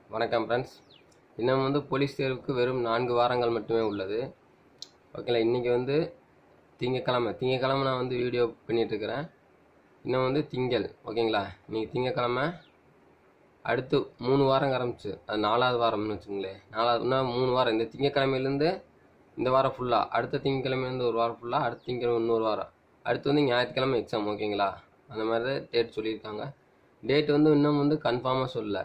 வணக்கம் ஃப்ரெண்ட்ஸ் இன்னும் வந்து போலீஸ் தேர்வுக்கு வெறும் நான்கு வாரங்கள் மட்டுமே உள்ளது ஓகேங்களா இன்றைக்கி வந்து திங்கக்கிழமை திங்கக்கிழமை நான் வந்து வீடியோ பண்ணிகிட்ருக்கிறேன் இன்னும் வந்து திங்கள் ஓகேங்களா இன்றைக்கி திங்கக்கிழமை அடுத்து மூணு வாரம் ஆரம்பிச்சு அது நாலாவது வாரம்னு வச்சுங்களேன் நாலாவது இன்னும் மூணு வாரம் இந்த திங்கக்கிழமையிலேருந்து இந்த வாரம் ஃபுல்லாக அடுத்த திங்கக்கிழமையிலேருந்து ஒரு வாரம் ஃபுல்லாக அடுத்த திங்கக்கிழமை இன்னொரு வாரம் அடுத்து வந்து ஞாயிற்றுக்கிழமை எக்ஸாம் ஓகேங்களா அந்த மாதிரி தான் டேட் சொல்லியிருக்காங்க டேட் வந்து இன்னும் வந்து கன்ஃபார்மாக சொல்லல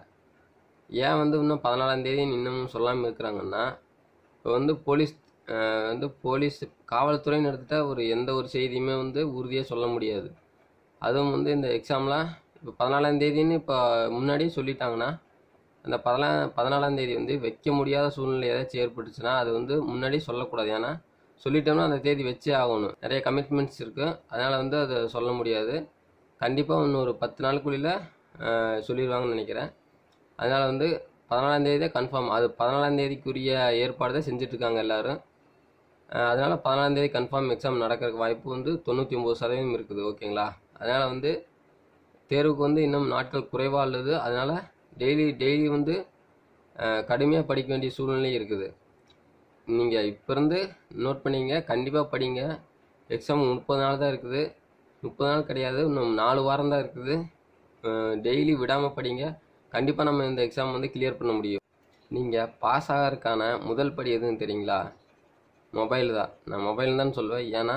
ஏன் வந்து இன்னும் பதினாலாம் தேதி இன்னமும் சொல்லாமல் இருக்கிறாங்கன்னா இப்போ வந்து போலீஸ் அஹ், வந்து போலீஸ் காவல்துறைன்னு எடுத்துட்டா ஒரு எந்த ஒரு செய்தியுமே வந்து உறுதியாக சொல்ல முடியாது அதுவும் வந்து இந்த எக்ஸாம்லாம் இப்போ பதினாலாம் தேதின்னு இப்போ முன்னாடியே சொல்லிட்டாங்கன்னா அந்த பதினா பதினாலாம் தேதி வந்து வைக்க முடியாத சூழ்நிலை ஏதாச்சும் ஏற்பட்டுச்சுன்னா அது வந்து முன்னாடியே சொல்லக்கூடாது ஏன்னா சொல்லிட்டோம்னா அந்த தேதி வச்சே ஆகணும் நிறைய கமிட்மெண்ட்ஸ் இருக்குது அதனால் வந்து அதை சொல்ல முடியாது கண்டிப்பாக இன்னும் ஒரு பத்து நாளுக்குள்ளில் சொல்லிடுவாங்கன்னு நினைக்கிறேன் அதனால் வந்து பதினாலாம் தேதி தான் கன்ஃபார்ம் அது பதினாலாம் தேதிக்குரிய ஏற்பாடு தான் செஞ்சுட்ருக்காங்க எல்லோரும் அதனால் பதினாலாம் தேதி கன்ஃபார்ம் எக்ஸாம் நடக்கிறதுக்கு வாய்ப்பு வந்து தொண்ணூற்றி ஒம்பது சதவீதம் இருக்குது ஓகேங்களா அதனால் வந்து தேர்வுக்கு வந்து இன்னும் நாட்கள் குறைவாக உள்ளது அதனால் டெய்லி டெய்லி வந்து கடுமையாக படிக்க வேண்டிய சூழ்நிலை இருக்குது நீங்கள் இப்போ இருந்து நோட் பண்ணிங்க கண்டிப்பாக படிங்க எக்ஸாம் முப்பது நாள் தான் இருக்குது முப்பது நாள் கிடையாது இன்னும் நாலு வாரம் தான் இருக்குது டெய்லி விடாமல் படிங்க கண்டிப்பாக நம்ம இந்த எக்ஸாம் வந்து கிளியர் பண்ண முடியும் நீங்கள் பாஸ் ஆகிறதுக்கான முதல் படி எதுன்னு தெரியுங்களா மொபைல் தான் நான் மொபைல் தான் சொல்லுவேன் ஏன்னா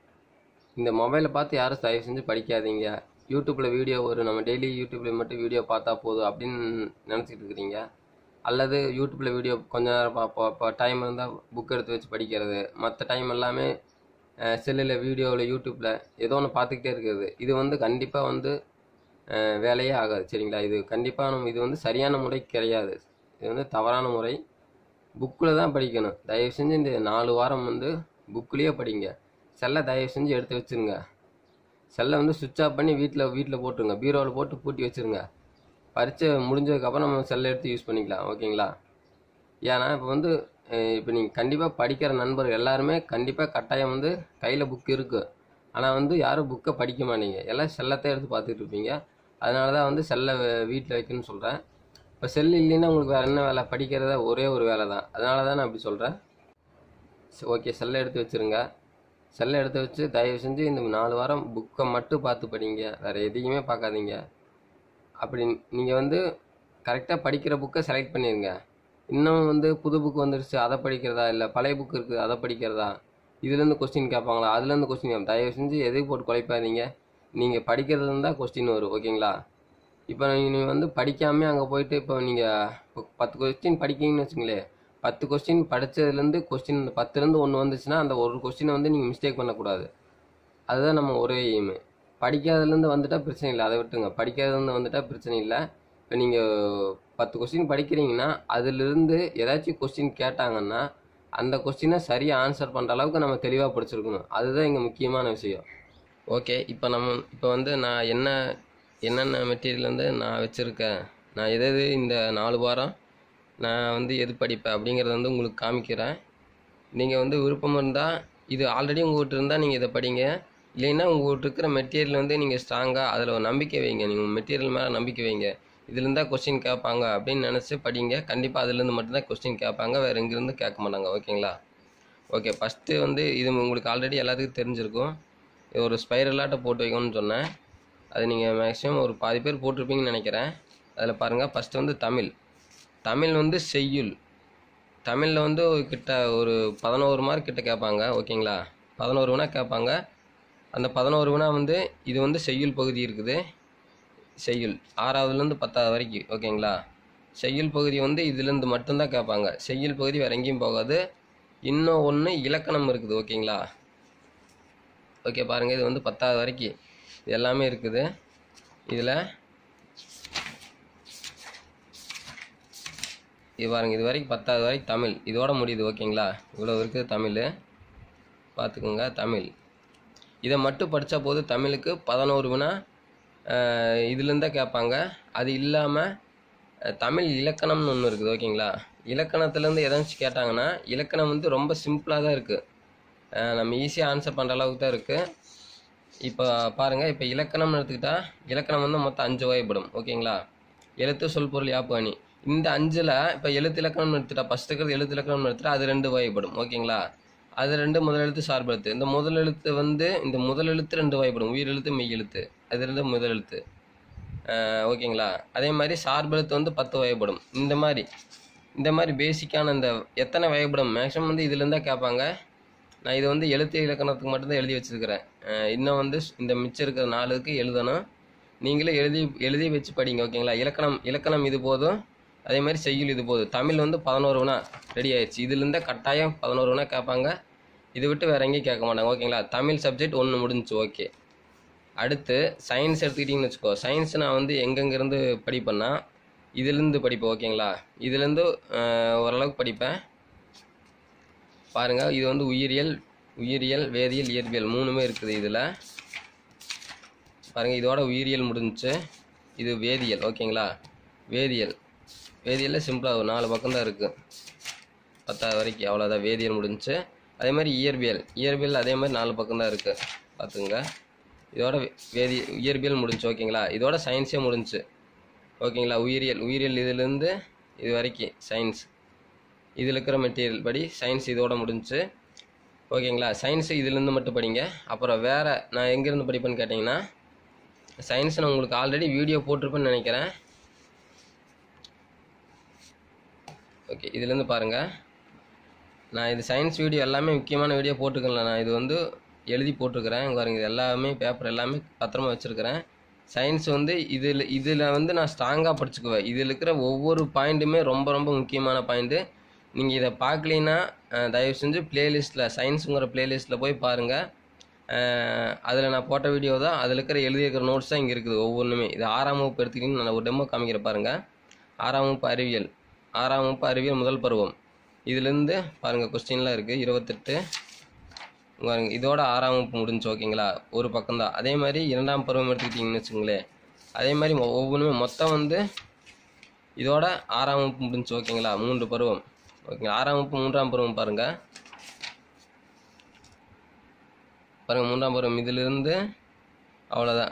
இந்த மொபைலை பார்த்து யாரும் தயவு செஞ்சு படிக்காதீங்க யூடியூப்பில் வீடியோ வரும் நம்ம டெய்லி யூடியூப்பில் மட்டும் வீடியோ பார்த்தா போதும் அப்படின்னு நினச்சிட்டு இருக்கிறீங்க அல்லது யூடியூப்பில் வீடியோ கொஞ்ச நேரம் பார்ப்போம் இப்போ டைம் இருந்தால் புக் எடுத்து வச்சு படிக்கிறது மற்ற டைம் எல்லாமே செல்லில் வீடியோவில் யூடியூப்பில் ஏதோ ஒன்று பார்த்துக்கிட்டே இருக்கிறது இது வந்து கண்டிப்பாக வந்து அஹ், வேலையே ஆகாது சரிங்களா இது கண்டிப்பாக நம்ம இது வந்து சரியான முறை கிடையாது இது வந்து தவறான முறை புக்கில் தான் படிக்கணும் தயவு செஞ்சு இந்த நாலு வாரம் வந்து புக்லேயே படிங்க செல்லை தயவு செஞ்சு எடுத்து வச்சுருங்க செல்லை வந்து சுவிட்ச் ஆஃப் பண்ணி வீட்டில் வீட்டில் போட்டுருங்க பீரோவில் போட்டு பூட்டி வச்சுருங்க பரீட்சை முடிஞ்சதுக்கப்புறம் நம்ம செல்லை எடுத்து யூஸ் பண்ணிக்கலாம் ஓகேங்களா ஏன்னா இப்போ வந்து இப்போ நீங்கள் கண்டிப்பாக படிக்கிற நண்பர்கள் எல்லாருமே கண்டிப்பாக கட்டாயம் வந்து கையில் புக் இருக்குது ஆனால் வந்து யாரும் புக்கை படிக்க மாட்டீங்க எல்லாம் செல்லத்தை எடுத்து பார்த்துட்டு இருப்பீங்க அதனால தான் வந்து செல்லை வீட்டில் வைக்கணும்னு சொல்கிறேன் இப்போ செல் இல்லைன்னா உங்களுக்கு வேறு என்ன வேலை படிக்கிறத ஒரே ஒரு வேலை தான் அதனால தான் நான் அப்படி சொல்கிறேன் ஓகே செல்லை எடுத்து வச்சுருங்க செல்லை எடுத்து வச்சு தயவு செஞ்சு இந்த நாலு வாரம் புக்கை மட்டும் பார்த்து படிங்க வேறு எதையுமே பார்க்காதீங்க அப்படி நீங்கள் வந்து கரெக்டாக படிக்கிற புக்கை செலக்ட் பண்ணிடுங்க இன்னும் வந்து புது புக் வந்துருச்சு அதை படிக்கிறதா இல்லை பழைய புக் இருக்குது அதை படிக்கிறதா இதுலேருந்து கொஸ்டின் கேட்பாங்களா அதுலேருந்து கொஸ்டின் கேட்பாங்க தயவு செஞ்சு எதுக்கு போட்டு குழப்பாதீங்க நீங்கள் படிக்கிறது இருந்தால் கொஸ்டின் வரும் ஓகேங்களா இப்போ நீங்கள் வந்து படிக்காமல் அங்கே போயிட்டு இப்போ நீங்கள் பத்து கொஸ்டின் படிக்கீங்கன்னு வச்சுங்களேன் பத்து கொஸ்டின் படித்ததுலேருந்து கொஸ்டின் பத்துலேருந்து ஒன்று வந்துச்சுன்னா அந்த ஒரு கொஸ்டினை வந்து நீங்கள் மிஸ்டேக் பண்ணக்கூடாது அதுதான் நம்ம ஒரே எய்மு படிக்காததுலேருந்து வந்துட்டால் பிரச்சனை இல்லை அதை விட்டுங்க படிக்காததுலேருந்து வந்துட்டால் பிரச்சனை இல்லை இப்போ நீங்கள் பத்து கொஸ்டின் படிக்கிறீங்கன்னா அதிலிருந்து ஏதாச்சும் கொஸ்டின் கேட்டாங்கன்னா அந்த கொஸ்டினை சரியாக ஆன்சர் பண்ணுற அளவுக்கு நம்ம தெளிவாக படிச்சிருக்கணும் அதுதான் இங்கே முக்கியமான விஷயம் ஓகே இப்போ நம்ம இப்போ வந்து நான் என்ன என்னென்ன மெட்டீரியல் வந்து நான் வச்சுருக்கேன் நான் எது எது இந்த நாலு வாரம் நான் வந்து எது படிப்பேன் அப்படிங்கிறத வந்து உங்களுக்கு காமிக்கிறேன் நீங்கள் வந்து விருப்பம் இருந்தால் இது ஆல்ரெடி உங்கள்கிட்ட இருந்தால் நீங்கள் இதை படிங்க இல்லைன்னா உங்கள்கிட்ட இருக்கிற மெட்டீரியல் வந்து நீங்கள் ஸ்ட்ராங்காக அதில் ஒரு நம்பிக்கை வைங்க நீங்கள் மெட்டீரியல் மேலே நம்பிக்கை வைங்க இதுலேருந்தா கொஸ்டின் கேட்பாங்க அப்படின்னு நினச்சி படிங்க கண்டிப்பாக அதுலேருந்து மட்டும்தான் கொஸ்டின் கேட்பாங்க வேறு எங்கேருந்து கேட்க மாட்டாங்க ஓகேங்களா ஓகே ஃபஸ்ட்டு வந்து இது உங்களுக்கு ஆல்ரெடி எல்லாத்துக்கும் தெரிஞ்சிருக்கும் இது ஒரு ஸ்பைரலாட்ட போட்டு வைக்கணும்னு சொன்னேன் அது நீங்கள் மேக்ஸிமம் ஒரு பாதி பேர் போட்டிருப்பீங்கன்னு நினைக்கிறேன் அதில் பாருங்கள் ஃபஸ்ட்டு வந்து தமிழ் தமிழ் வந்து செய்யுள் தமிழில் வந்து கிட்ட ஒரு பதினோரு மார்க் கிட்ட கேட்பாங்க ஓகேங்களா பதினோரு வினா கேட்பாங்க அந்த பதினோரு வினா வந்து இது வந்து செய்யுள் பகுதி இருக்குது செய்யுள் ஆறாவதுலேருந்து பத்தாவது வரைக்கும் ஓகேங்களா செய்யுள் பகுதி வந்து இதுலேருந்து மட்டும்தான் கேட்பாங்க செய்யுள் பகுதி வேறு எங்கேயும் போகாது இன்னும் ஒன்று இலக்கணம் இருக்குது ஓகேங்களா ஓகே பாருங்கள் இது வந்து பத்தாவது வரைக்கும் இது எல்லாமே இருக்குது இதில் இது பாருங்க இது வரைக்கும் பத்தாவது வரைக்கும் தமிழ் இதோட முடியுது ஓகேங்களா இவ்வளோ இருக்குது தமிழ் பார்த்துக்கோங்க தமிழ் இதை மட்டும் படித்தா போது தமிழுக்கு பதினோரு வினா இதுலேருந்தே கேட்பாங்க அது இல்லாமல் தமிழ் இலக்கணம்னு ஒன்று இருக்குது ஓகேங்களா இலக்கணத்துலேருந்து எதாச்சும் கேட்டாங்கன்னா இலக்கணம் வந்து ரொம்ப சிம்பிளாக தான் இருக்குது நம்ம ஈஸியாக ஆன்சர் பண்ணுற அளவுக்கு தான் இருக்குது இப்போ பாருங்கள் இப்போ இலக்கணம்னு எடுத்துக்கிட்டால் இலக்கணம் வந்து மொத்தம் அஞ்சு வகைப்படும் ஓகேங்களா எழுத்து சொல் பொருள் யாப்பு அணி இந்த அஞ்சில் இப்போ எழுத்து இலக்கணம் எடுத்துட்டா ஃபஸ்ட்டு இருக்கிறது எழுத்து இலக்கணம் எடுத்துட்டா அது ரெண்டு வகைப்படும் ஓகேங்களா அது ரெண்டு முதல் எழுத்து சார்பு எழுத்து இந்த முதல் எழுத்து வந்து இந்த முதல் எழுத்து ரெண்டு வகைப்படும் உயிர் எழுத்து மெய் எழுத்து அது ரெண்டு முதல் எழுத்து அஹ் ஓகேங்களா அதே மாதிரி சார்பு எழுத்து வந்து பத்து வகைப்படும் இந்த மாதிரி இந்த மாதிரி பேசிக்கான இந்த எத்தனை வகைப்படும் மேக்ஸிமம் வந்து இதுலேருந்தா கேட்பாங்க நான் இது வந்து எழுத்து இலக்கணத்துக்கு மட்டும்தான் எழுதி வச்சிருக்கிறேன் அஹ் இன்னும் வந்து இந்த மிச்சம் இருக்கிற நாலுக்கு எழுதணும் நீங்களே எழுதி எழுதி வச்சு படிங்க ஓகேங்களா இலக்கணம் இலக்கணம் இது போதும் அதே மாதிரி செய்யுள் இது போதும் தமிழ் வந்து பதினோரு வினா ரெடி ஆயிடுச்சு இதுலேருந்தே கட்டாயம் பதினோரு வினா கேட்பாங்க இது விட்டு வேற எங்கேயும் கேட்க மாட்டாங்க ஓகேங்களா தமிழ் சப்ஜெக்ட் ஒன்று முடிஞ்சுச்சு ஓகே அடுத்து சயின்ஸ் எடுத்துக்கிட்டிங்கன்னு வச்சுக்கோ சயின்ஸ் நான் வந்து எங்கெங்கேருந்து படிப்பேன்னா இதுலேருந்து படிப்பேன் ஓகேங்களா இதுலேருந்து அஹ், ஓரளவுக்கு படிப்பேன் பாருங்கள் இது வந்து உயிரியல் உயிரியல் வேதியியல் இயற்பியல் மூணுமே இருக்குது இதில் பாருங்கள் இதோட உயிரியல் முடிஞ்சுச்சு இது வேதியியல் ஓகேங்களா வேதியியல் வேதியியலில் சிம்பிளாக ஒரு நாலு பக்கம் தான் இருக்குது பத்தாவது வரைக்கும் அவ்வளோதான் வேதியியல் முடிஞ்சுச்சு அதே மாதிரி இயற்பியல் இயற்பியல் அதே மாதிரி நாலு பக்கம் தான் இருக்குது பார்த்துங்க இதோட வே- வேதி இயற்பியல் முடிஞ்சுச்சு ஓகேங்களா இதோட சயின்ஸே முடிஞ்சுச்சு ஓகேங்களா உயிரியல் உயிரியல் இதுலேருந்து இது வரைக்கும் சயின்ஸ் இதில் இருக்கிற மெட்டீரியல் படி சயின்ஸ் இதோட முடிஞ்சுச்சு ஓகேங்களா சயின்ஸு இதுலேருந்து மட்டும் படிங்க அப்புறம் வேறு நான் எங்கேருந்து படிப்பேன்னு கேட்டிங்கன்னா சயின்ஸ் நான் உங்களுக்கு ஆல்ரெடி வீடியோ போட்டிருப்பேன்னு நினைக்கிறேன் ஓகே இதுலேருந்து பாருங்கள் நான் இது சயின்ஸ் வீடியோ எல்லாமே முக்கியமான வீடியோ போட்டுக்கல நான் இது வந்து எழுதி போட்டிருக்கிறேன் இங்க பாருங்க இது எல்லாமே பேப்பர் எல்லாமே பத்திரமா வச்சுருக்கிறேன் சயின்ஸ் வந்து இதில் இதில் வந்து நான் ஸ்ட்ராங்காக படிச்சுக்குவேன் இதில் இருக்கிற ஒவ்வொரு பாயிண்ட்டுமே ரொம்ப ரொம்ப முக்கியமான பாயிண்ட்டு நீங்கள் இதை பார்க்கலைன்னா அஹ், தயவு செஞ்சு பிளேலிஸ்ட்டில் சயின்ஸுங்கிற பிளேலிஸ்ட்டில் போய் பாருங்கள் அதில் நான் போட்ட வீடியோ தான் அதில் இருக்கிற எழுதியிருக்கிற நோட்ஸ் தான் இங்கே இருக்குது ஒவ்வொன்றுமே இது ஆறாம் வகுப்பு எடுத்துக்கிட்டிங்கன்னா நான் ஒரு டெமோ காமிக்கிற பாருங்கள் ஆறாம் வகுப்பு அறிவியல் ஆறாம் வகுப்பு அறிவியல் முதல் பருவம் இதுலேருந்து பாருங்கள் கொஸ்டின்லாம் இருக்குது இருபத்தெட்டு இங்க பாருங்க இதோட ஆறாம் வகுப்பு முடிஞ்சு ஓகேங்களா ஒரு பக்கம் தான் அதே மாதிரி இரண்டாம் பருவம் எடுத்துக்கிட்டிங்கன்னு வச்சுங்களேன் அதே மாதிரி ஒ- ஒவ்வொன்றுமே மொத்தம் வந்து இதோட ஆறாம் வகுப்பு முடிஞ்சு ஓகேங்களா மூன்று பருவம் ஓகேங்களா ஆறாம் வகுப்பு மூன்றாம் பருவம் பாருங்கள் பாருங்கள் மூன்றாம் பருவம் இதிலிருந்து அவ்வளோதான்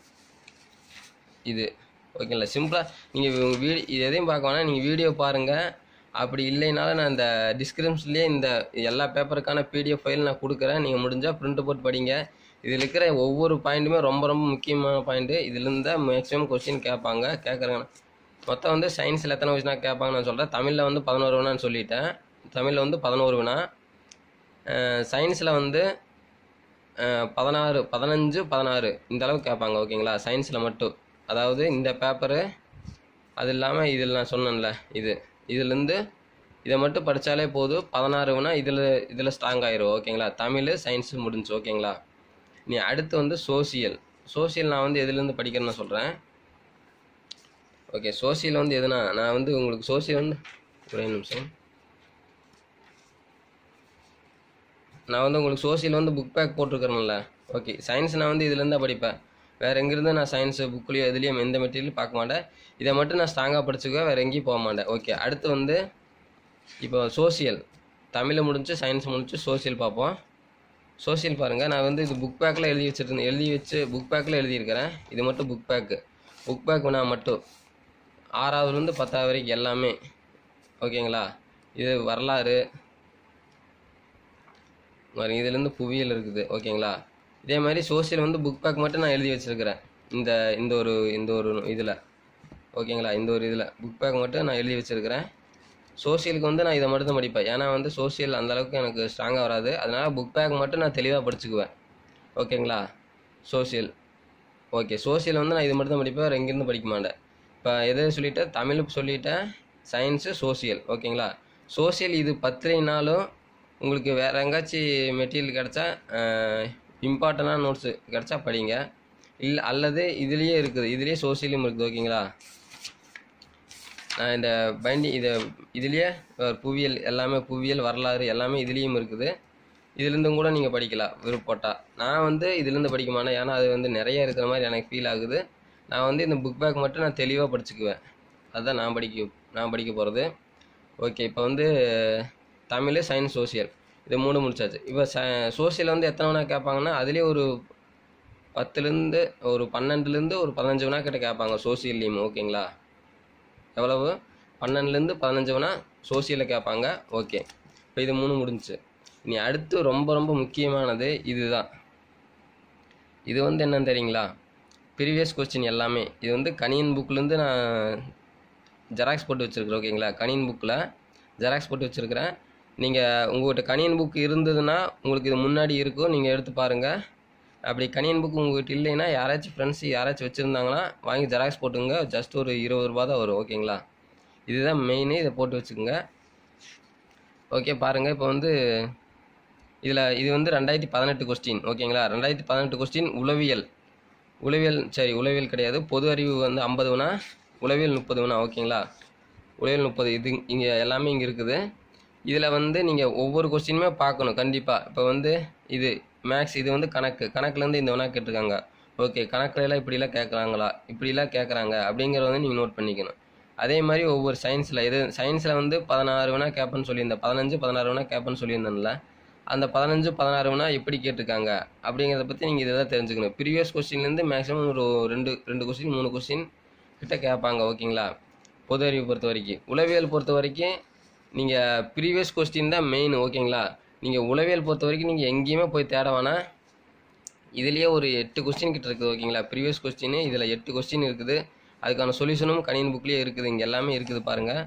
இது ஓகேங்களா சிம்பிளாக நீங்கள் வீடியோ இது எதையும் பார்க்க வேணாம் நீங்கள் வீடியோ பாருங்கள் அப்படி இல்லைனாலும் நான் இந்த டிஸ்கிரிப்ஷன்லேயே இந்த எல்லா பேப்பருக்கான பிடிஎஃப் ஃபைல் நான் கொடுக்குறேன் நீங்கள் முடிஞ்சால் பிரிண்ட் போட்டு படிங்க இதில் இருக்கிற ஒவ்வொரு பாயிண்ட்டுமே ரொம்ப ரொம்ப முக்கியமான பாயிண்ட்டு இதுலேருந்து தான் மேக்ஸிமம் கொஸ்டின் கேட்பாங்க கேட்குறாங்க மொத்தம் வந்து சயின்ஸில் எத்தனை விஷயம் கேட்பாங்க நான் சொல்கிறேன் தமிழில் வந்து பதினோரு வினான்னு சொல்லிட்டேன் தமிழில் வந்து பதினோரு வினா சயின்ஸில் வந்து அஹ், பதினாறு பதினஞ்சு பதினாறு இந்த அளவுக்கு கேட்பாங்க ஓகேங்களா சயின்ஸில் மட்டும் அதாவது இந்த பேப்பரு அது இல்லாமல் இதில் நான் சொன்னேன்ல இது இதுலேருந்து இதை மட்டும் படித்தாலே போதும் பதினாறு வேணா இதில் இதில் ஸ்ட்ராங் ஆயிரும் ஓகேங்களா தமிழ் சயின்ஸ் முடிஞ்சு ஓகேங்களா நீ அடுத்து வந்து சோசியல் சோசியல் நான் வந்து எதுலேருந்து படிக்கிறேன்னு சொல்கிறேன் ஓகே சோசியல் வந்து எதுனா நான் வந்து உங்களுக்கு சோசியல் வந்து ஒரே நிமிஷம் நான் வந்து உங்களுக்கு சோசியல் வந்து புக் பேக் போட்டிருக்கிறேன்ல ஓகே சயின்ஸ் நான் வந்து இதுலேருந்து தான் படிப்பேன் வேறு எங்கேருந்து நான் சயின்ஸ் புக்லேயோ எதுலேயும் எந்த மெட்டீரியல் பார்க்க மாட்டேன் இதை மட்டும் நான் ஸ்ட்ராங்காக படிச்சுக்குவேன் வேறு எங்கேயும் போக மாட்டேன் ஓகே அடுத்து வந்து இப்போ சோசியல் தமிழ் முடிஞ்சு சயின்ஸ் முடிஞ்சு சோசியல் பார்ப்போம் சோசியல் பாருங்கள் நான் வந்து இது புக் பேக்கில் எழுதி வச்சுருந்தேன் எழுதி வச்சு புக் பேக்கில் எழுதியிருக்கிறேன் இது மட்டும் புக் பேக்கு புக் பேக் நான் மட்டும் ஆறாவதுலேருந்து பத்தாவது வரைக்கும் எல்லாமே ஓகேங்களா இது வரலாறு பாருங்க இதுலேருந்து புவியியல் இருக்குது ஓகேங்களா இதே மாதிரி சோசியல் வந்து புக் பேக் மட்டும் நான் எழுதி வச்சிருக்கிறேன் இந்த இந்த ஒரு இந்த ஒரு இதில் ஓகேங்களா இந்த ஒரு இதில் புக் பேக் மட்டும் நான் எழுதி வச்சிருக்கிறேன் சோசியலுக்கு வந்து நான் இதை மட்டும் தான் படிப்பேன் ஏன்னா வந்து சோசியல் அந்த அளவுக்கு எனக்கு ஸ்ட்ராங்காக வராது அதனால புக் பேக் மட்டும் நான் தெளிவாக படிச்சுக்குவேன் ஓகேங்களா சோசியல் ஓகே சோசியல் வந்து நான் இது மட்டும் தான் படிப்பேன் வேறு எங்கேருந்து படிக்க மாட்டேன் இப்போ எதை சொல்லிட்டேன் தமிழ் சொல்லிட்டேன் சயின்ஸு சோசியல் ஓகேங்களா சோசியல் இது பத்துலைனாலும் உங்களுக்கு வேறு எங்காச்சும் மெட்டீரியல் கிடச்சா இம்பார்ட்டண்டான நோட்ஸு கிடச்சா படிங்க இல்லை அல்லது இதுலேயே இருக்குது இதுலேயே சோசியலும் இருக்குது ஓகேங்களா நான் இந்த பைண்டி இதை இதுலேயே ஒரு புவியியல் எல்லாமே புவியியல் வரலாறு எல்லாமே இதுலேயும் இருக்குது இதுலேருந்தும் கூட நீங்கள் படிக்கலாம் விருப்பப்பட்டா நான் வந்து இதுலேருந்து படிக்க மாட்டேன் ஏன்னா அது வந்து நிறைய இருக்கிற மாதிரி எனக்கு ஃபீல் ஆகுது நான் வந்து இந்த புக் பேக் மட்டும் நான் தெளிவாக படிச்சுக்குவேன் அதுதான் நான் படிக்க நான் படிக்க போகிறது ஓகே இப்போ வந்து தமிழ் சயின்ஸ் சோசியல் இது மூணு முடிச்சாச்சு இப்போ ச சோசியல் வந்து எத்தனை வேணா கேட்பாங்கன்னா அதுலேயே ஒரு பத்துலேருந்து ஒரு பன்னெண்டுலேருந்து ஒரு பதினஞ்சு வேணா கிட்ட கேட்பாங்க சோசியல்லையும் ஓகேங்களா எவ்வளவு பன்னெண்டுலேருந்து பதினஞ்சு வேணால் சோசியலில் கேட்பாங்க ஓகே இப்போ இது மூணு முடிஞ்சுச்சு இனி அடுத்து ரொம்ப ரொம்ப முக்கியமானது இதுதான் இது வந்து என்னன்னு தெரியுங்களா ப்ரீவியஸ் கொஸ்டின் எல்லாமே இது வந்து கணியன் புக்லேருந்து நான் ஜெராக்ஸ் போட்டு வச்சுருக்கிறேன் ஓகேங்களா கணியன் புக்கில் ஜெராக்ஸ் போட்டு வச்சுருக்கிறேன் நீங்கள் உங்கள்கிட்ட கணியன் புக் இருந்ததுன்னா உங்களுக்கு இது முன்னாடி இருக்கும் நீங்கள் எடுத்து பாருங்கள் அப்படி கணியன் புக் உங்கள்கிட்ட இல்லைன்னா யாராச்சும் ஃப்ரெண்ட்ஸ் யாராச்சும் வச்சுருந்தாங்கன்னா வாங்கி ஜெராக்ஸ் போட்டுங்க ஜஸ்ட் ஒரு இருபது ரூபா தான் வரும் ஓகேங்களா இதுதான் மெயின் இதை போட்டு வச்சுக்கோங்க ஓகே பாருங்கள் இப்போ வந்து இதில் இது வந்து ரெண்டாயிரத்தி பதினெட்டு கொஸ்டின் ஓகேங்களா ரெண்டாயிரத்தி பதினெட்டு கொஸ்டின் உளவியல் உளவியல் சரி உளவியல் கிடையாது பொது அறிவு வந்து ஐம்பது வேணா உளவியல் முப்பது வேணா ஓகேங்களா உளவியல் முப்பது இது இங்கே எல்லாமே இங்கே இருக்குது இதில் வந்து நீங்கள் ஒவ்வொரு கொஸ்டினுமே பார்க்கணும் கண்டிப்பாக இப்போ வந்து இது மேக்ஸ் இது வந்து கணக்கு கணக்குலேருந்து இந்த வேணா கேட்டிருக்காங்க ஓகே கணக்குலலாம் இப்படிலாம் கேட்குறாங்களா இப்படிலாம் கேட்குறாங்க அப்படிங்கிறத வந்து நீங்கள் நோட் பண்ணிக்கணும் அதே மாதிரி ஒவ்வொரு சயின்ஸில் இது சயின்ஸில் வந்து பதினாறு வேணா கேட்பேன்னு சொல்லியிருந்தேன் பதினஞ்சு பதினாறு வேணா கேட்பேன்னு சொல்லியிருந்தேன்ல அந்த பதினஞ்சு பதினாறு வேணா எப்படி கேட்டிருக்காங்க அப்படிங்கிறத பற்றி நீங்கள் இதை தான் தெரிஞ்சுக்கணும் ப்ரீவியஸ் கொஸ்டின்லேருந்து மேக்ஸிமம் ஒரு ரெண்டு ரெண்டு கொஸ்டின் மூணு கொஸ்டின் கிட்ட கேட்பாங்க ஓகேங்களா பொது அறிவு பொறுத்த வரைக்கும் உளவியல் பொறுத்த வரைக்கும் நீங்கள் ப்ரீவியஸ் கொஸ்டின் தான் மெயின் ஓகேங்களா நீங்கள் உளவியல் பொறுத்த வரைக்கும் நீங்கள் எங்கேயுமே போய் தேட வேணாம் இதுலேயே ஒரு எட்டு கொஸ்டின் கிட்ட இருக்குது ஓகேங்களா ப்ரீவியஸ் கொஸ்டின் இதில் எட்டு கொஸ்டின் இருக்குது அதுக்கான சொல்யூஷனும் கணினி புக்லேயே இருக்குது இங்கே எல்லாமே இருக்குது பாருங்கள்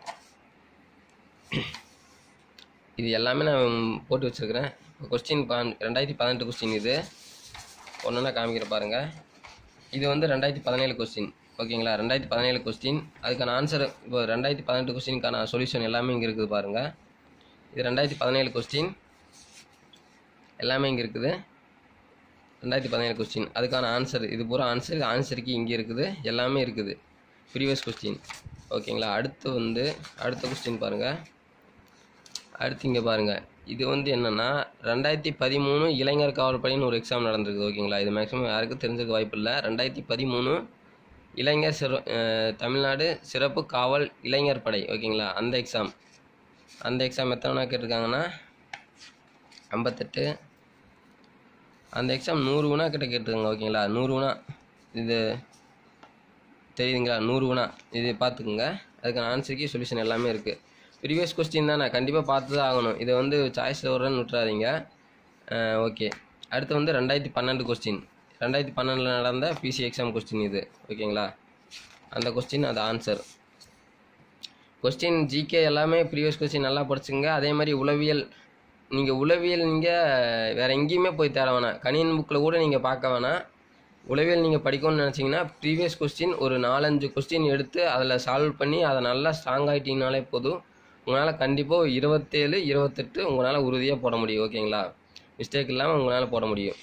இது எல்லாமே நான் போட்டு வச்சுருக்கிறேன் இப்போ கொஸ்டின் ப ரெண்டாயிரத்தி பதினெட்டு கொஸ்டின் இது ஒன்றுனா காமிக்கிற பாருங்கள் இது வந்து ரெண்டாயிரத்தி பதினேழு கொஸ்டின் ஓகேங்களா ரெண்டாயிரத்தி பதினேழு கொஸ்டின் அதுக்கான ஆன்சர் இப்போ ரெண்டாயிரத்தி பதினெட்டு கொஸ்டினுக்கான சொல்யூஷன் எல்லாமே இங்கே இருக்குது பாருங்கள் இது ரெண்டாயிரத்தி பதினேழு கொஸ்டின் எல்லாமே இங்கே இருக்குது ரெண்டாயிரத்தி பதினேழு கொஸ்டின் அதுக்கான ஆன்சர் இது பூரா ஆன்சர் ஆன்சருக்கு இங்கே இருக்குது எல்லாமே இருக்குது ப்ரீவியஸ் கொஸ்டின் ஓகேங்களா அடுத்து வந்து அடுத்த கொஸ்டின் பாருங்கள் அடுத்து இங்கே பாருங்கள் இது வந்து என்னென்னா ரெண்டாயிரத்தி பதிமூணு இளைஞர் காவல் பணின்னு ஒரு எக்ஸாம் நடந்திருக்குது ஓகேங்களா இது மேக்ஸிமம் யாருக்கும் தெரிஞ்சிருக்க வாய்ப்பு இல்லை ரெண்டாயிரத்தி பதிமூணு இளைஞர் சிற அஹ், தமிழ்நாடு சிறப்பு காவல் இளைஞர் படை ஓகேங்களா அந்த எக்ஸாம் அந்த எக்ஸாம் எத்தனை நாள் கேட்டிருக்காங்கன்னா ஐம்பத்தெட்டு அந்த எக்ஸாம் நூறு வினா கிட்ட கேட்டிருக்காங்க ஓகேங்களா நூறு வினா இது தெரியுதுங்களா நூறு வினா இது பார்த்துக்குங்க அதுக்கான ஆன்சருக்கு சொல்யூஷன் எல்லாமே இருக்குது ப்ரீவியஸ் கொஸ்டின் தானே கண்டிப்பாக பார்த்து தான் ஆகணும் இதை வந்து சாய்ஸில் வரன்னு விட்டுறாதீங்க ஓகே அடுத்து வந்து ரெண்டாயிரத்தி பன்னெண்டு கொஸ்டின் ரெண்டாயிரத்தி பன்னெண்டில் நடந்த பிசி எக்ஸாம் கொஸ்டின் இது ஓகேங்களா அந்த கொஸ்டின் அது ஆன்சர் கொஸ்டின் ஜிகே எல்லாமே ப்ரீவியஸ் கொஸ்டின் நல்லா படிச்சுங்க அதே மாதிரி உளவியல் நீங்கள் உளவியல் நீங்கள் வேறு எங்கேயுமே போய் தேட வேணாம் கணியன் புக்கில் கூட நீங்கள் பார்க்க வேணாம் உளவியல் நீங்கள் படிக்கணும்னு நினச்சிங்கன்னா ப்ரீவியஸ் கொஸ்டின் ஒரு நாலஞ்சு கொஸ்டின் எடுத்து அதில் சால்வ் பண்ணி அதை நல்லா ஸ்ட்ராங் ஆகிட்டீங்கனாலே போதும் உங்களால் கண்டிப்பாக இருபத்தேழு இருபத்தெட்டு உங்களால் உறுதியாக போட முடியும் ஓகேங்களா மிஸ்டேக் இல்லாமல் உங்களால் போட முடியும்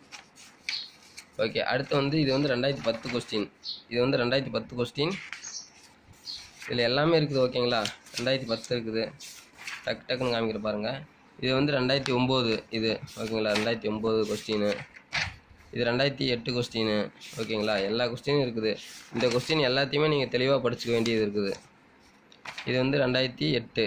ஓகே அடுத்து வந்து இது வந்து ரெண்டாயிரத்தி பத்து கொஸ்டின் இது வந்து ரெண்டாயிரத்தி பத்து கொஸ்டின் இதில் எல்லாமே இருக்குது ஓகேங்களா ரெண்டாயிரத்தி பத்து இருக்குது டக்கு டக்குன்னு காமிக்கிற பாருங்கள் இது வந்து ரெண்டாயிரத்தி ஒம்பது இது ஓகேங்களா ரெண்டாயிரத்தி ஒம்பது கொஸ்டின் இது ரெண்டாயிரத்தி எட்டு கொஸ்டின் ஓகேங்களா எல்லா கொஸ்டினும் இருக்குது இந்த கொஸ்டின் எல்லாத்தையுமே நீங்கள் தெளிவாக படிச்சுக்க வேண்டியது இருக்குது இது வந்து ரெண்டாயிரத்தி எட்டு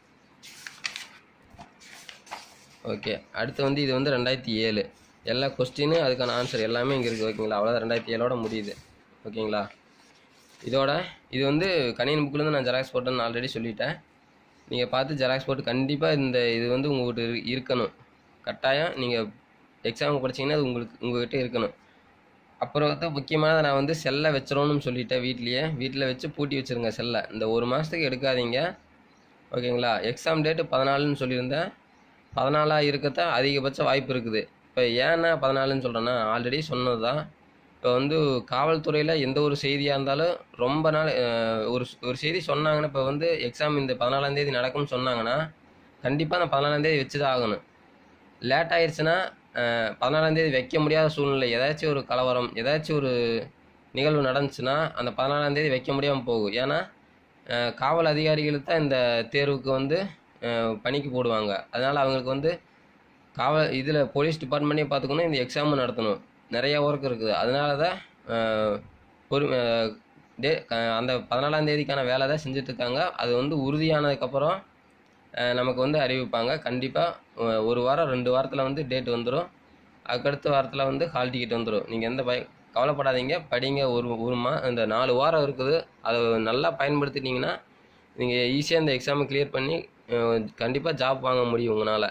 ஓகே அடுத்து வந்து இது வந்து ரெண்டாயிரத்தி ஏழு எல்லா கொஸ்டினு அதுக்கான ஆன்சர் எல்லாமே இங்கே இருக்குது ஓகேங்களா அவ்வளோதான் ரெண்டாயிரத்தி ஏழோட முடியுது ஓகேங்களா இதோட இது வந்து கணியன் புக்கிலேருந்து நான் ஜெராக்ஸ் போட்டேன்னு ஆல்ரெடி சொல்லிட்டேன் நீங்கள் பார்த்து ஜெராக்ஸ் போட்டு கண்டிப்பாக இந்த இது வந்து உங்கள்கிட்ட இரு- இருக்கணும் கட்டாயம் நீங்கள் எக்ஸாமுக்கு படிச்சீங்கன்னா அது உங்களுக்கு உங்கள்கிட்ட இருக்கணும் அப்புறம் வந்து முக்கியமானதை நான் வந்து செல்லை வச்சிடணும்னு சொல்லிட்டேன் வீட்லேயே வீட்டில் வச்சு பூட்டி வச்சுருங்க செல்லை இந்த ஒரு மாதத்துக்கு எடுக்காதீங்க ஓகேங்களா எக்ஸாம் டேட்டு பதினாலுன்னு சொல்லியிருந்தேன் பதினாலாக இருக்கத்தான் அதிகபட்ச வாய்ப்பு இருக்குது இப்போ ஏன்னா பதினாலுன்னு சொல்கிறேன்னா ஆல்ரெடி சொன்னது தான் இப்போ வந்து காவல்துறையில் எந்த ஒரு செய்தியாக இருந்தாலும் ரொம்ப நாள் அஹ், ஒரு ஒரு செய்தி சொன்னாங்கன்னா இப்போ வந்து எக்ஸாம் இந்த பதினாலாம் தேதி நடக்கும்னு சொன்னாங்கன்னா கண்டிப்பாக அந்த பதினாலாம் தேதி வச்சு தான் ஆகணும் லேட் ஆயிடுச்சுன்னா பதினாலாம் தேதி வைக்க முடியாத சூழ்நிலை ஏதாச்சும் ஒரு கலவரம் ஏதாச்சும் ஒரு நிகழ்வு நடந்துச்சுன்னா அந்த பதினாலாம் தேதி வைக்க முடியாமல் போகும் ஏன்னா அஹ், காவல் அதிகாரிகளுக்கு தான் இந்த தேர்வுக்கு வந்து அஹ், பணிக்கு போடுவாங்க அதனால் அவங்களுக்கு வந்து காவல் இதில் போலீஸ் டிபார்ட்மெண்ட்டையும் பார்த்துக்கணும் இந்த எக்ஸாமும் நடத்தணும் நிறைய ஒர்க் இருக்குது அதனால தான் அஹ், பொறு அஹ், டே அஹ், அந்த பதினாலாம் தேதிக்கான வேலை தான் செஞ்சுட்ருக்காங்க அது வந்து உறுதியானதுக்கப்புறம் அஹ், நமக்கு வந்து அறிவிப்பாங்க கண்டிப்பாக ஒரு வாரம் ரெண்டு வாரத்தில் வந்து டேட் வந்துடும் அதுக்கடுத்த வாரத்தில் வந்து ஹால் டிக்கெட் வந்துடும் நீங்கள் எந்த பய கவலைப்படாதீங்க படிங்க ஒரு ஒரு மா இந்த நாலு வாரம் இருக்குது அதை நல்லா பயன்படுத்திட்டீங்கன்னா நீங்கள் ஈஸியாக இந்த எக்ஸாமை கிளியர் பண்ணி கண்டிப்பாக ஜாப் வாங்க முடியும் உங்களால்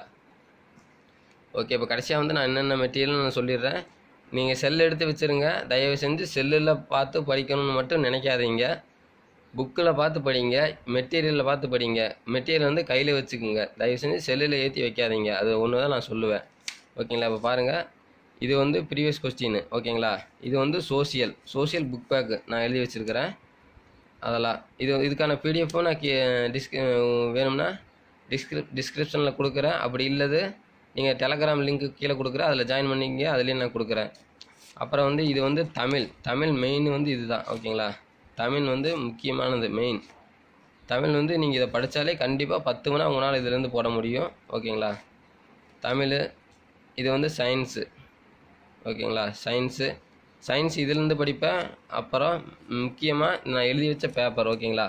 ஓகே இப்போ கடைசியாக வந்து நான் என்னென்ன மெட்டீரியல் நான் சொல்லிடுறேன் நீங்கள் செல் எடுத்து வச்சுருங்க தயவு செஞ்சு செல்லில் பார்த்து படிக்கணும்னு மட்டும் நினைக்காதீங்க புக்கில் பார்த்து படிங்க மெட்டீரியலில் பார்த்து படிங்க மெட்டீரியல் வந்து கையில் வச்சுக்கோங்க தயவு செஞ்சு செல்லில் ஏற்றி வைக்காதீங்க அது ஒன்று தான் நான் சொல்லுவேன் ஓகேங்களா இப்போ பாருங்கள் இது வந்து ப்ரீவியஸ் கொஸ்டின் ஓகேங்களா இது வந்து சோசியல் சோசியல் புக் பேக்கு நான் எழுதி வச்சுருக்கிறேன் அதெல்லாம் இது இதுக்கான பிடிஎஃப்பும் நான் கீ டிஸ்க் வேணும்னா டிஸ்கிரிப் டிஸ்கிரிப்ஷனில் கொடுக்குறேன் அப்படி இல்லது நீங்கள் டெலகிராம் லிங்க்கு கீழே கொடுக்குறேன் அதில் ஜாயின் பண்ணிங்க அதுலேயும் நான் கொடுக்குறேன் அப்புறம் வந்து இது வந்து தமிழ் தமிழ் மெயின் வந்து இதுதான் ஓகேங்களா தமிழ் வந்து முக்கியமானது மெயின் தமிழ் வந்து நீங்கள் இதை படித்தாலே கண்டிப்பாக பத்து மணி உங்களால் இதுலேருந்து போட முடியும் ஓகேங்களா தமிழ் இது வந்து சயின்ஸு ஓகேங்களா சயின்ஸு சயின்ஸ் இதுலேருந்து படிப்பேன் அப்புறம் முக்கியமாக நான் எழுதி வச்ச பேப்பர் ஓகேங்களா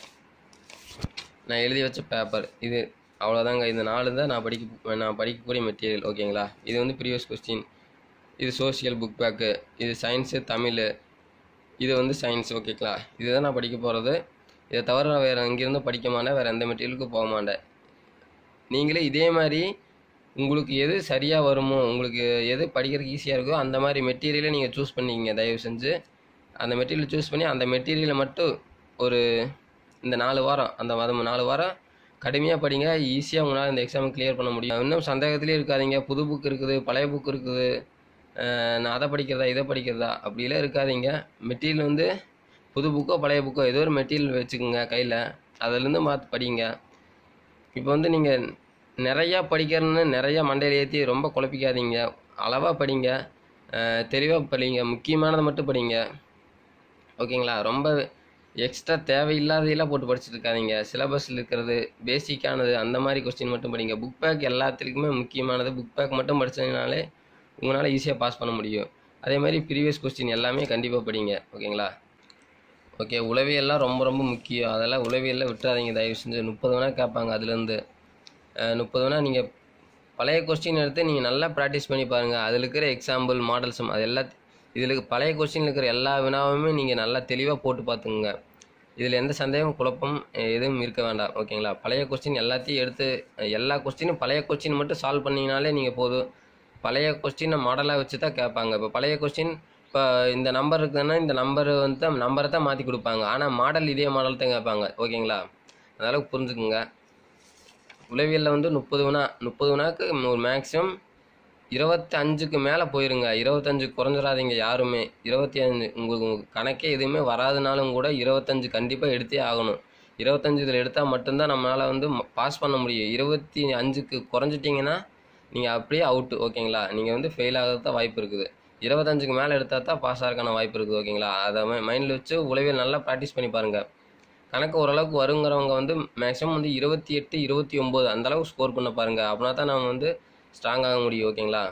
நான் எழுதி வச்ச பேப்பர் இது அவ்வளோதாங்க இந்த நாலு தான் நான் படிக்க நான் படிக்கக்கூடிய மெட்டீரியல் ஓகேங்களா இது வந்து ப்ரீவியஸ் கொஸ்டின் இது சோஷியல் புக் பேக்கு இது சயின்ஸு தமிழ் இது வந்து சயின்ஸ் ஓகேங்களா இதுதான் நான் படிக்க போகிறது இதை தவிர நான் வேறு எங்கேருந்தும் படிக்க மாட்டேன் வேறு எந்த மெட்டீரியலுக்கும் போக மாட்டேன் நீங்களே இதே மாதிரி உங்களுக்கு எது சரியாக வருமோ உங்களுக்கு எது படிக்கிறதுக்கு ஈஸியாக இருக்கோ அந்த மாதிரி மெட்டீரியலை நீங்கள் சூஸ் பண்ணிக்கிங்க தயவு செஞ்சு அந்த மெட்டீரியல் சூஸ் பண்ணி அந்த மெட்டீரியலை மட்டும் ஒரு இந்த நாலு வாரம் அந்த மதம் நாலு வாரம் கடுமையாக படிங்க ஈஸியாக உங்களால் இந்த எக்ஸாமை கிளியர் பண்ண முடியும் இன்னும் சந்தேகத்திலே இருக்காதீங்க புது புக் இருக்குது பழைய புக் இருக்குது அஹ் நான் அதை படிக்கிறதா இதை படிக்கிறதா அப்படிலாம் இருக்காதீங்க மெட்டீரியல் வந்து புது புக்கோ பழைய புக்கோ ஏதோ ஒரு மெட்டீரியல் வச்சுக்கோங்க கையில் அதிலேருந்து பார்த்து படிங்க இப்போ வந்து நீங்கள் நிறையா படிக்கிறேன்னு நிறையா மண்டையில் ஏற்றி ரொம்ப குழப்பிக்காதீங்க அளவாக படிங்க தெளிவாக படிங்க முக்கியமானதை மட்டும் படிங்க ஓகேங்களா ரொம்ப எக்ஸ்ட்ரா தேவையில்லாதையெல்லாம் போட்டு படிச்சுட்டு இருக்காதீங்க சிலபஸில் இருக்கிறது பேசிக்கானது அந்த மாதிரி கொஸ்டின் மட்டும் படிங்க புக் பேக் எல்லாத்துலேயுமே முக்கியமானது புக் பேக் மட்டும் படிச்சதுனாலே உங்களால் ஈஸியாக பாஸ் பண்ண முடியும் அதே மாதிரி ப்ரீவியஸ் கொஸ்டின் எல்லாமே கண்டிப்பாக படிங்க ஓகேங்களா ஓகே உளவியல்லாம் ரொம்ப ரொம்ப முக்கியம் அதெல்லாம் உளவியல்லாம் விட்டுறாதீங்க தயவு செஞ்சு முப்பது வேணால் கேட்பாங்க அதுலேருந்து முப்பது வேணால் நீங்கள் பழைய கொஸ்டின் எடுத்து நீங்கள் நல்லா ப்ராக்டிஸ் பண்ணி பாருங்கள் அதில் இருக்கிற எக்ஸாம்பிள் மாடல்ஸும் அது எல்லா இதில் பழைய கொஸ்டினில் இருக்கிற எல்லா வினாவுமே நீங்கள் நல்லா தெளிவாக போட்டு பார்த்துக்குங்க இதில் எந்த சந்தேகம் குழப்பம் எதுவும் இருக்க வேண்டாம் ஓகேங்களா பழைய கொஸ்டின் எல்லாத்தையும் எடுத்து எல்லா கொஸ்டினும் பழைய கொஸ்டின் மட்டும் சால்வ் பண்ணிங்கனாலே நீங்கள் போதும் பழைய கொஸ்டினை மாடலாக வச்சு தான் கேட்பாங்க இப்போ பழைய கொஸ்டின் இப்போ இந்த நம்பர் இருக்குதுன்னா இந்த நம்பர் வந்து நம்பரை தான் மாற்றி கொடுப்பாங்க ஆனால் மாடல் இதே மாடல் தான் கேட்பாங்க ஓகேங்களா அதனால் புரிஞ்சுக்குங்க உளவியலில் வந்து முப்பது வினா முப்பது வினாக்கு ஒரு மேக்ஸிமம் இருபத்தி அஞ்சுக்கு மேலே போயிருங்க இருபத்தஞ்சு குறைஞ்சிடாதீங்க யாருமே இருபத்தி அஞ்சு உங்களுக்கு கணக்கே எதுவுமே வராதுனாலும் கூட இருபத்தஞ்சு கண்டிப்பாக எடுத்தே ஆகணும் இருபத்தஞ்சு இதில் எடுத்தால் மட்டும்தான் நம்மளால் வந்து பாஸ் பண்ண முடியும் இருபத்தி அஞ்சுக்கு குறைஞ்சிட்டிங்கன்னா நீங்கள் அப்படியே அவுட்டு ஓகேங்களா நீங்கள் வந்து ஃபெயில் ஆகிறது தான் வாய்ப்பு இருக்குது இருபத்தஞ்சுக்கு மேலே எடுத்தால் தான் பாஸ் ஆகிறதுக்கான வாய்ப்பு இருக்குது ஓகேங்களா அதை மைண்டில் வச்சு உளவியல் நல்லா ப்ராக்டிஸ் பண்ணி பாருங்கள் கணக்கு ஓரளவுக்கு வருங்கிறவங்க வந்து மேக்ஸிமம் வந்து இருபத்தி எட்டு இருபத்தி ஒம்பது அந்தளவுக்கு ஸ்கோர் பண்ண பாருங்கள் அப்படின்னா தான் நம்ம வந்து ஸ்ட்ராங் ஆக முடியும் ஓகேங்களா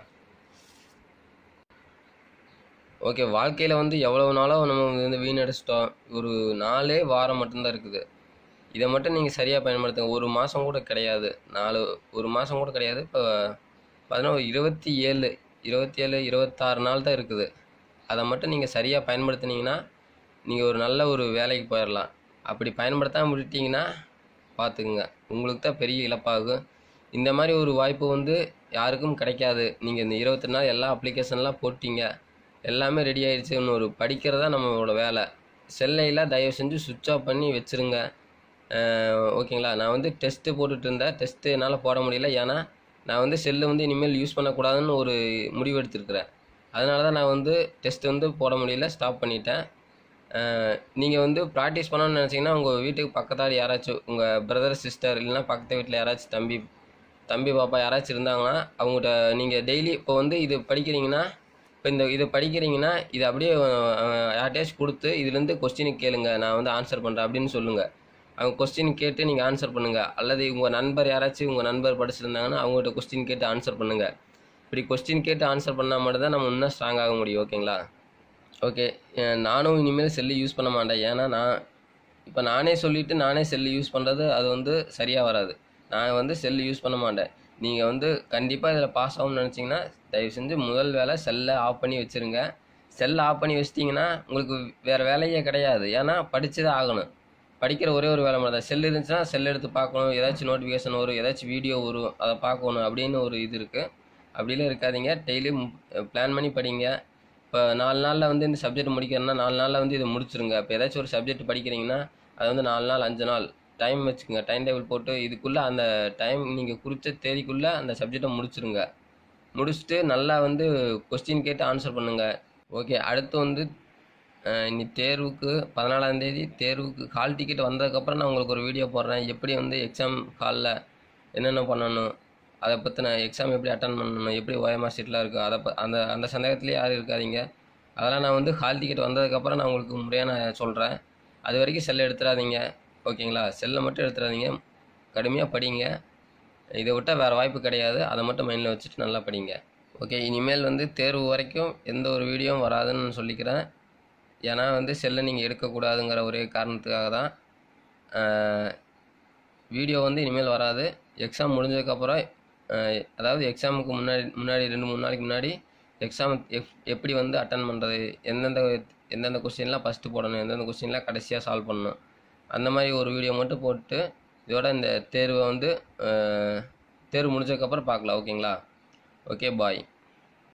ஓகே வாழ்க்கையில் வந்து எவ்வளவு நாளோ நம்ம வந்து வீணடிச்சிட்டோம் ஒரு நாலே வாரம் மட்டும்தான் இருக்குது இதை மட்டும் நீங்கள் சரியாக பயன்படுத்துங்க ஒரு மாதம் கூட கிடையாது நாலு ஒரு மாதம் கூட கிடையாது இப்போ பார்த்தீங்கன்னா ஒரு இருபத்தி ஏழு இருபத்தி ஏழு இருபத்தாறு நாள் தான் இருக்குது அதை மட்டும் நீங்கள் சரியாக பயன்படுத்துனீங்கன்னா நீங்கள் ஒரு நல்ல ஒரு வேலைக்கு போயிடலாம் அப்படி பயன்படுத்தாமல் விட்டுட்டிங்கன்னா பார்த்துக்குங்க உங்களுக்கு தான் பெரிய இழப்பாகும் இந்த மாதிரி ஒரு வாய்ப்பு வந்து யாருக்கும் கிடைக்காது நீங்கள் இந்த இருபத்தி நாள் எல்லா அப்ளிகேஷன்லாம் போட்டீங்க எல்லாமே ரெடி ஆயிடுச்சு இன்னொரு படிக்கிறதா நம்மளோட வேலை செல்லையில் தயவு செஞ்சு சுவிட்ச் ஆஃப் பண்ணி வச்சுருங்க ஓகேங்களா நான் வந்து டெஸ்ட்டு போட்டுட்டு இருந்தேன் டெஸ்ட்டு என்னால் போட முடியல ஏன்னா நான் வந்து செல்லை வந்து இனிமேல் யூஸ் பண்ணக்கூடாதுன்னு ஒரு முடிவு எடுத்திருக்கிறேன் அதனால தான் நான் வந்து டெஸ்ட் வந்து போட முடியல ஸ்டாப் பண்ணிட்டேன் நீங்கள் வந்து ப்ராக்டிஸ் பண்ணணும்னு நினச்சிங்கன்னா உங்கள் வீட்டுக்கு பக்கத்தாடி யாராச்சும் உங்கள் பிரதர் சிஸ்டர் இல்லைன்னா பக்கத்து வீட்டில் யாராச்சும் தம்பி தம்பி பாப்பா யாராச்சும் இருந்தாங்கன்னா அவங்ககிட்ட நீங்கள் டெய்லி இப்போ வந்து இது படிக்கிறீங்கன்னா இப்போ இந்த இது படிக்கிறீங்கன்னா இது அப்படியே யார்கிட்டயாச்சும் கொடுத்து இதுலேருந்து கொஸ்டினுக்கு கேளுங்க நான் வந்து ஆன்சர் பண்ணுறேன் அப்படின்னு சொல்லுங்கள் அவங்க கொஸ்டின் கேட்டு நீங்கள் ஆன்சர் பண்ணுங்கள் அல்லது உங்கள் நண்பர் யாராச்சும் உங்கள் நண்பர் படிச்சிருந்தாங்கன்னா அவங்ககிட்ட கொஸ்டின் கேட்டு ஆன்சர் பண்ணுங்கள் இப்படி கொஸ்டின் கேட்டு ஆன்சர் பண்ணால் மட்டும் தான் நம்ம இன்னும் ஸ்ட்ராங் ஆக முடியும் ஓகேங்களா ஓகே நானும் இனிமேல் செல்லு யூஸ் பண்ண மாட்டேன் ஏன்னா நான் இப்போ நானே சொல்லிவிட்டு நானே செல்லு யூஸ் பண்ணுறது அது வந்து சரியாக வராது நான் வந்து செல்லு யூஸ் பண்ண மாட்டேன் நீங்கள் வந்து கண்டிப்பாக இதில் பாஸ் ஆகணும்னு நினச்சிங்கன்னா தயவு செஞ்சு முதல் வேலை செல்லை ஆஃப் பண்ணி வச்சுருங்க செல்லை ஆஃப் பண்ணி வச்சிட்டிங்கன்னா உங்களுக்கு வேறு வேலையே கிடையாது ஏன்னா படித்து தான் ஆகணும் படிக்கிற ஒரே ஒரு வேலை மாதிரி தான் செல் இருந்துச்சுன்னா செல் எடுத்து பார்க்கணும் ஏதாச்சும் நோட்டிஃபிகேஷன் வரும் ஏதாச்சும் வீடியோ வரும் அதை பார்க்கணும் அப்படின்னு ஒரு இது இருக்குது அப்படிலாம் இருக்காதீங்க டெய்லியும் பிளான் பண்ணி படிங்க இப்போ நாலு நாளில் வந்து இந்த சப்ஜெக்ட் முடிக்கிறேன்னா நாலு நாளில் வந்து இதை முடிச்சிருங்க இப்போ ஏதாச்சும் ஒரு சப்ஜெக்ட் படிக்கிறீங்கன்னா அது வந்து நாலு நாள் அஞ்சு நாள் டைம் வச்சுக்கோங்க டைம் டேபிள் போட்டு இதுக்குள்ளே அந்த டைம் நீங்கள் குறித்த தேதிக்குள்ளே அந்த சப்ஜெக்டை முடிச்சிருங்க முடிச்சுட்டு நல்லா வந்து கொஸ்டின் கேட்டு ஆன்சர் பண்ணுங்கள் ஓகே அடுத்து வந்து அஹ், இன்னி தேர்வுக்கு பதினாலாம் தேதி தேர்வுக்கு ஹால் டிக்கெட் வந்ததுக்கப்புறம் நான் உங்களுக்கு ஒரு வீடியோ போடுறேன் எப்படி வந்து எக்ஸாம் ஹாலில் என்னென்ன பண்ணணும் அதை பற்றின எக்ஸாம் எப்படி அட்டன் பண்ணணும் எப்படி ஓஎம்ஆர் சீட்லாம் இருக்குது அதை ப அந்த அந்த சந்தேகத்துலேயே யாரும் இருக்காதீங்க அதெல்லாம் நான் வந்து ஹால் டிக்கெட் வந்ததுக்கப்புறம் நான் உங்களுக்கு முறையாக நான் சொல்கிறேன் அது வரைக்கும் செல்லை எடுத்துடாதீங்க ஓகேங்களா செல்லை மட்டும் எடுத்துடாதீங்க கடுமையாக படிங்க இதை விட்டால் வேறு வாய்ப்பு கிடையாது அதை மட்டும் மைண்டில் வச்சுட்டு நல்லா படிங்க ஓகே இனிமேல் வந்து தேர்வு வரைக்கும் எந்த ஒரு வீடியோவும் வராதுன்னு நான் சொல்லிக்கிறேன் ஏன்னா வந்து செல்லை நீங்கள் எடுக்கக்கூடாதுங்கிற ஒரே காரணத்துக்காக தான் வீடியோ வந்து இனிமேல் வராது எக்ஸாம் முடிஞ்சதுக்கப்புறம் அஹ், அதாவது எக்ஸாமுக்கு முன்னாடி முன்னாடி ரெண்டு மூணு நாளைக்கு முன்னாடி எக்ஸாம் எப் எப்படி வந்து அட்டன் பண்ணுறது எந்தெந்த எந்தெந்த கொஸ்டின்லாம் ஃபஸ்ட்டு போடணும் எந்தெந்த கொஸ்டின்லாம் கடைசியாக சால்வ் பண்ணணும் அந்த மாதிரி ஒரு வீடியோ மட்டும் போட்டு இதோட இந்த தேர்வை வந்து அஹ், தேர்வு முடிஞ்சதுக்கப்புறம் பார்க்கலாம் ஓகேங்களா ஓகே பாய்